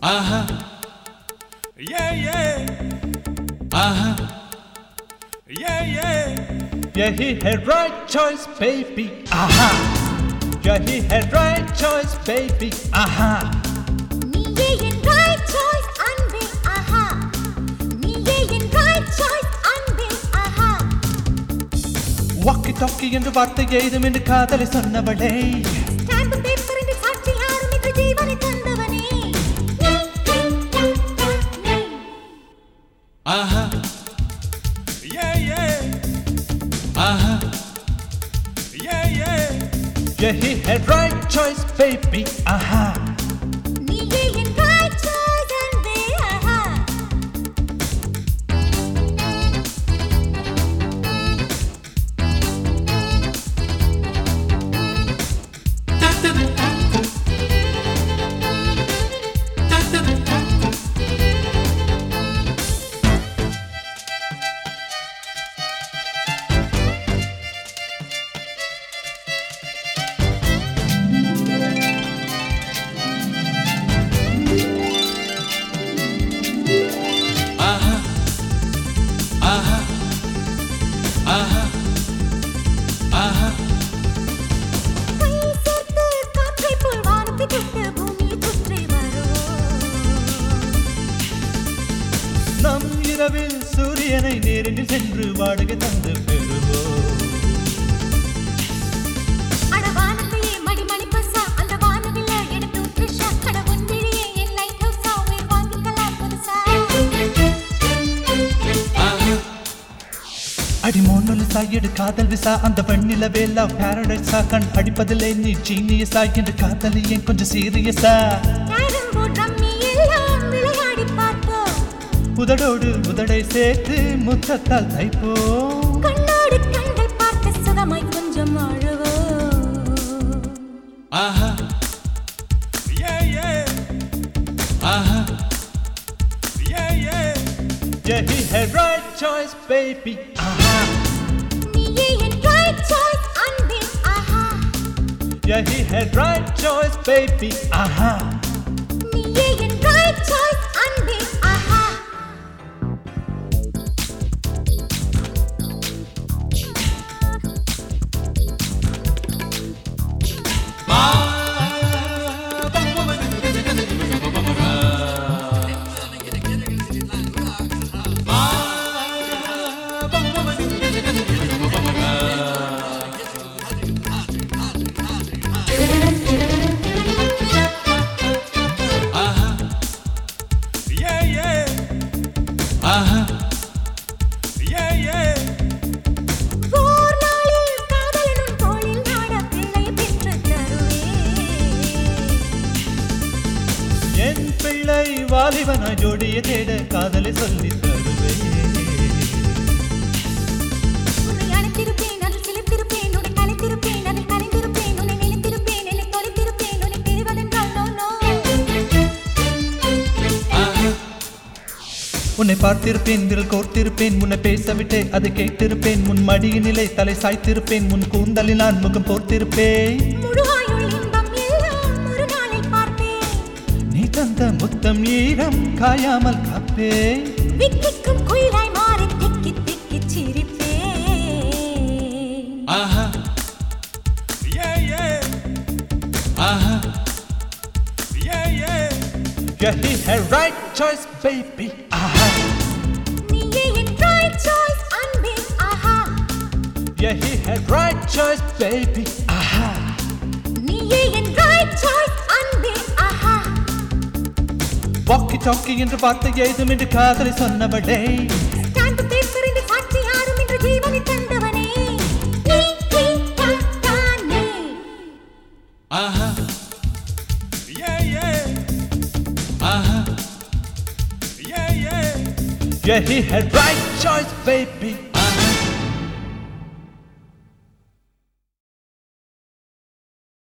Uh-huh. Yeah, yeah. Uh-huh. Yeah, yeah. Yeah, he had right choice, baby. Aha. Yeah, he had right choice, baby. Aha. நீயே என் right choice, அன்பே, ஆஹா. நீயே என் right choice, அன்பே, ஆஹா. Walkie talkie என்று வார்த்தை ஏதும் என்று காதலை சொன்னவளே Stamp paper என்று சாட்சி யாரும் இன்று ஜீவனை தந்தவனே. நீ, நீ, நீ, நீ. Uh-huh. Yeah, yeah. Uh-huh. Yeah, yeah. Yeah, he had right choice, baby. Aha. நீயே என் right choice, அன்பே, ஆஹா. Uh-huh. Uh-huh. Uh-huh. Uh-huh. கை சேர்த்து காற்றைப் போல் வானத்தைத் தொட்டு பூமியைச் சுற்றி வருவோம். நம் இரவில் சூரியனை நேரில் சென்று வாடகை தந்து பெறுவோம் அட வானத்தையே மடி மணி பஸ்ஸா, அந்த வானவில்ல எடுத்து த்ரிஷா. அட உன் விழியே என் light house-ஆ, உயிர் வாங்கிக்கலாம் புதுசா. Uh-huh. அடி மோனொலி சாயிடு காதல் விசா அந்த வெண்ணில வேலா பாரடைஸா கண் அடிப்பதில்லை நீ ஜீனியஸா என்று காதலி ஏன் கொஞ்சம் சீரியஸா கேரம் போர்ட் ரம்மி எல்லாம் விளையாடிப் பார்ப்போம். உதடோடு உதடை சேர்த்து முத்தத்தால் தைப்போம் கண்ணோடு கண்கள் பார்த்து சுகமாய் கொஞ்சம் அழுவோம். Uh-huh. Yeah, yeah. Uh-huh. Yeah, yeah. Yeah, he had right choice, baby. Aha. நீயே என் right choice, அன்பே, ஆஹா. Yeah, he had right choice, baby. Aha. நீயே என் right choice, அன்பே, ஆஹா. Uh-huh. Yeah, yeah. Uh-huh. Yeah, yeah. ஓர் நாளில் காதலனும் தோளில் நாட பிள்ளையை பெற்றுத் தருவேன். என் பிள்ளை வாலிபன ஜோடிய தேட காதலை சொல்லி தருவேன் உன்னை அழைத்திருப்பேன், அதில் சிலிர்த்திருப்பேன், உன்னை கலைத்திருப்பேன், அதில் கலைந்திருப்பேன், உன்னை நினைத்திருப்பேன், என்னை தொலைத்திருப்பேன், உன்னை பிரிவதென்றால் no, no. Uh-huh. உன்னை பார்த்திருப்பேன் விரல் கோர்த்திருப்பேன் முன்னை பேசவிட்டே அதை கேட்டிருப்பேன் முன் மடியினிலே தலை சாய்த்திருப்பேன் முன் கூந்தலில் நான் முகம் போர்த்திருப்பேன் முழு ஆயுள் இன்பம் எல்லாம் ஒரு நாளில் பார்ப்பேன். நீ தந்த முத்தம் ஈரம் காயாமல் காப்பே விக்கிக்கும் குயிலாய் மாறி திக்கி திக்கிச் சிரிப்பேன். Uh-huh. Yeah, yeah. Uh-huh. Yeah, yeah. Yeah, he had right choice, baby. Aha. நீயே என் right choice, அன்பே, ஆஹா. Yeah, he had right choice, baby. Aha. நீயே என் right choice, அன்பே, ஆஹா. வாக்கி டாக்கி என்று வார்த்தை ஏதும் என்று காதலை சொன்னவளே ஸ்டாம்பு பேப்பர் என்று சாட்சி யாரும் இன்று ஜீவனை தந்தவனே. நீ, நீ, தான், தானே. Uh-huh. Yeah, yeah. Uh-huh. Yeah, yeah. Yeah, he had right choice, baby.